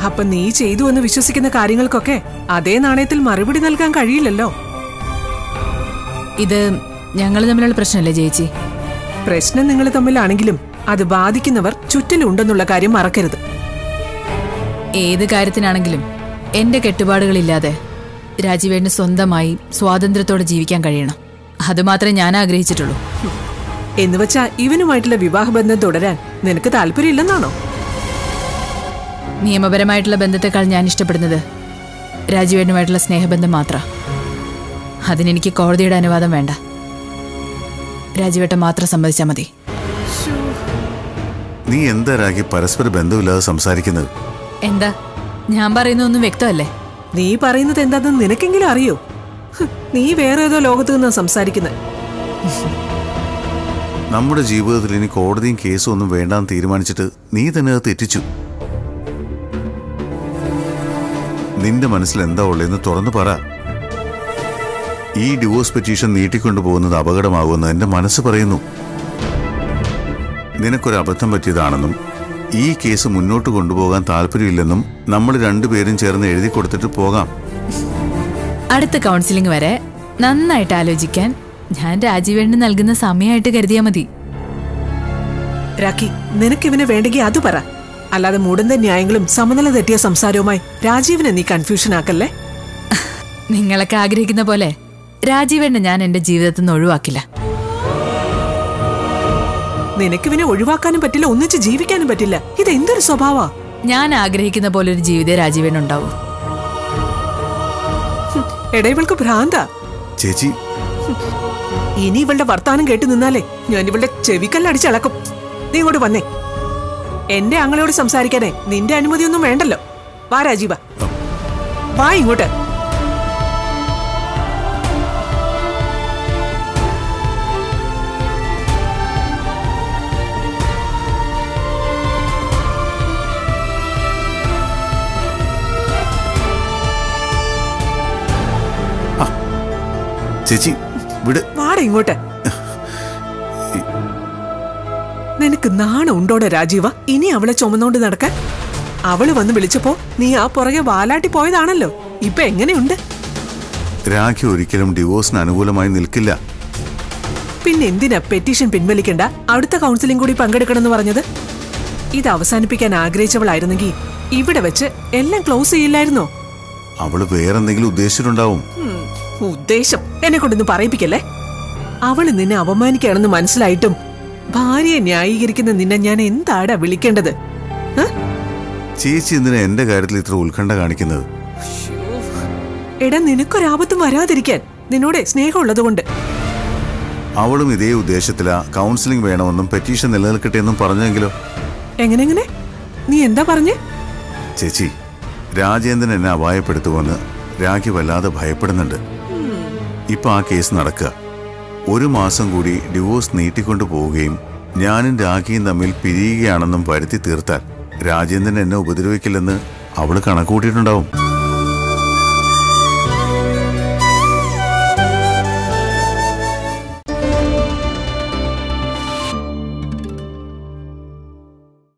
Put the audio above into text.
അപ്പൊ നീ ചെയ്തു എന്ന് വിശ്വസിക്കുന്ന കാര്യങ്ങൾക്കൊക്കെ അതേ നാണയത്തിൽ മറുപടി നൽകാൻ കഴിയില്ലല്ലോ ഇത് ഞങ്ങൾ തമ്മിലുള്ള പ്രശ്നമല്ലേ ചേച്ചി പ്രശ്നം നിങ്ങൾ തമ്മിലാണെങ്കിലും അത് ബാധിക്കുന്നവർ ചുറ്റിലുണ്ടെന്നുള്ള കാര്യം മറക്കരുത് ഏത് കാര്യത്തിനാണെങ്കിലും എന്റെ കെട്ടുപാടുകളില്ലാതെ രാജീവേട്ടന് സ്വന്തമായി സ്വാതന്ത്ര്യത്തോടെ ജീവിക്കാൻ കഴിയണം അതുമാത്രമേ ഞാൻ ആഗ്രഹിച്ചിട്ടുള്ളൂ എന്ന് വെച്ചാ ഇവനുമായിട്ടുള്ള വിവാഹബന്ധം തുടരാൻ നിനക്ക് താല്പര്യമില്ലെന്നാണോ നിയമപരമായിട്ടുള്ള ബന്ധത്തെക്കാൾ ഞാൻ ഇഷ്ടപ്പെടുന്നത് രാജീവേട്ടനുമായിട്ടുള്ള സ്നേഹബന്ധം മാത്ര അതിനെനിക്ക് കോടതിയുടെ അനുവാദം വേണ്ട രാജീവേട്ടൻ മാത്രം സമ്മതിച്ചാൽ മതി നീ എന്താ രാഖി പരസ്പര ബന്ധമില്ലാതെ സംസാരിക്കുന്നത് എന്താ ഞാൻ പറയുന്നതൊന്നും വ്യക്തമല്ലേ നീ പറയുന്നത് എന്താണെന്ന് നിനക്കെങ്കിലും അറിയോ ഹ്, നീ വേറെ ഏതോ ലോകത്ത് നിന്നാ സംസാരിക്കുന്നത് നമ്മുടെ ജീവിതത്തിൽ ഇനി കോടതിയും കേസും ഒന്നും വേണ്ടാന്ന് തീരുമാനിച്ചിട്ട് നീ തന്നെ അത് തെറ്റിച്ചു നിന്റെ മനസ്സിൽ എന്താ ഉള്ളതെന്ന് തുറന്നു പറ ഈ ഡിവോഴ്സ് പെറ്റീഷൻ നീട്ടിക്കൊണ്ടു പോകുന്നത് അപകടമാകുമെന്ന് എന്റെ മനസ്സ് പറയുന്നു നിനക്കൊരു അബദ്ധം പറ്റിയതാണെന്നും ഈ കേസ് മുന്നോട്ട് കൊണ്ടുപോകാൻ താല്പര്യമില്ലെന്നും നമ്മൾ രണ്ടുപേരും ചേർന്ന് എഴുതി കൊടുത്തിട്ട് പോകാം അടുത്ത കൗൺസിലിംഗ് വരെ നന്നായിട്ട് ആലോചിക്കാൻ ഞാൻ രാജീവേട്ടന് നൽകുന്ന സമയമായിട്ട് കരുതിയാൽ മതി രാഖി നിനക്ക് ഇവനെ വേണ്ടെങ്കിൽ അത് പറ അല്ലാതെ മൂടന്റെ ന്യായങ്ങളും സമനില തെറ്റിയ സംസാരവുമായി രാജീവിനെ നീ കൺഫ്യൂഷൻ ആക്കല്ലേ നിങ്ങളൊക്കെ ആഗ്രഹിക്കുന്ന പോലെ രാജീവേട്ടനെ ഞാൻ എന്റെ ജീവിതത്തിൽ നിന്ന് ഒഴിവാക്കില്ല നിനക്ക് ഇവനെ ഒഴിവാക്കാനും പറ്റില്ല ഒന്നിച്ച് ജീവിക്കാനും പറ്റില്ല ഇത് എന്തൊരു സ്വഭാവാ ഞാൻ ആഗ്രഹിക്കുന്ന പോലെ ഒരു ജീവിതം രാജീവേട്ടൻ ഉണ്ടാവൂ എടാ ഇവൾക്ക് ഭ്രാന്ത ചേച്ചി ഇനി ഇവളുടെ വർത്താനം കേട്ട് നിന്നാലേ ഞാൻ ഇവളുടെ ചെവിക്കല്ലടിച്ചളക്കും നീ ഇങ്ങോട്ട് വന്നേ എന്റെ ആങ്ങളോട് സംസാരിക്കാനേ നിന്റെ അനുമതിയൊന്നും വേണ്ടല്ലോ വാ രാജീവ വാ ഇങ്ങോട്ട് ചേച്ചി വിട് വാട ഇങ്ങോട്ട് നിനക്ക് നാണം ഉണ്ടോടെ രാജീവ ഇനി അവളെ ചുമന്നോണ്ട് നടക്കാൻ അവള് വന്ന് വിളിച്ചപ്പോ നീ ആ പുറകെ വാലാട്ടി പോയതാണല്ലോ ഇപ്പൊ എങ്ങനെയുണ്ട് രാഖി ഒരിക്കലും ഡിവോഴ്സിന് അനുകൂലമായി നിൽക്കില്ല പിന്നെ എന്തിനാ പെറ്റീഷൻ പിൻവലിക്കണ്ട അടുത്ത കൗൺസിലിംഗ് കൂടി പങ്കെടുക്കണമെന്ന് പറഞ്ഞത് ഇത് അവസാനിപ്പിക്കാൻ ആഗ്രഹിച്ചവളായിരുന്നെങ്കിൽ ഇവിടെ വെച്ച് എല്ലാം ക്ലോസ് ചെയ്യില്ലായിരുന്നോ അവള് വേറെന്തെങ്കിലും ഉദ്ദേശിച്ചിട്ടുണ്ടാവും ഉം, ഉദ്ദേശം എന്നെ കൊണ്ടൊന്ന് പറയിപ്പിക്കല്ലേ അവള് നിന്നെ അവമാനിക്കുകയാണെന്ന് മനസ്സിലായിട്ടും ഭാര്യയെ ന്യായീകരിക്കുന്ന നിന്നെ ഞാൻ എന്താടാ വിളിക്കേണ്ടത് ആ? ചേച്ചി എന്തിനാ എന്റെ കാര്യത്തിൽ ഇത്ര ഉത്കണ്ഠ കാണിക്കുന്നത് എടാ നിനക്കൊരാപത്തും വരാതിരിക്കാൻ നിന്നോട് സ്നേഹമുള്ളതുകൊണ്ട് അവളും ഇതേ ഉദ്ദേശത്തിലാ കൗൺസിലിംഗ് വേണമെന്നും പെറ്റീഷൻ നിലനിൽക്കട്ടെ എന്നും പറഞ്ഞെങ്കിലോ എങ്ങനെ എങ്ങനെ നീ എന്താ പറഞ്ഞേ ചേച്ചി രാജേന്ദ്രൻ എന്നെ അപായപ്പെടുത്തുമെന്ന് രാഖി വല്ലാതെ ഭയപ്പെടുന്നുണ്ട് ഇപ്പൊ ആ കേസ് നടക്കുക ഒരു മാസം കൂടി ഡിവോഴ്സ് നീട്ടിക്കൊണ്ടു പോവുകയും ഞാനും രാഖിയും തമ്മിൽ പിരിയുകയാണെന്നും വരുത്തി തീർത്താൽ രാജേന്ദ്രൻ എന്നെ ഉപദ്രവിക്കില്ലെന്ന് അവള് കണക്കുകൂട്ടിയിട്ടുണ്ടാവും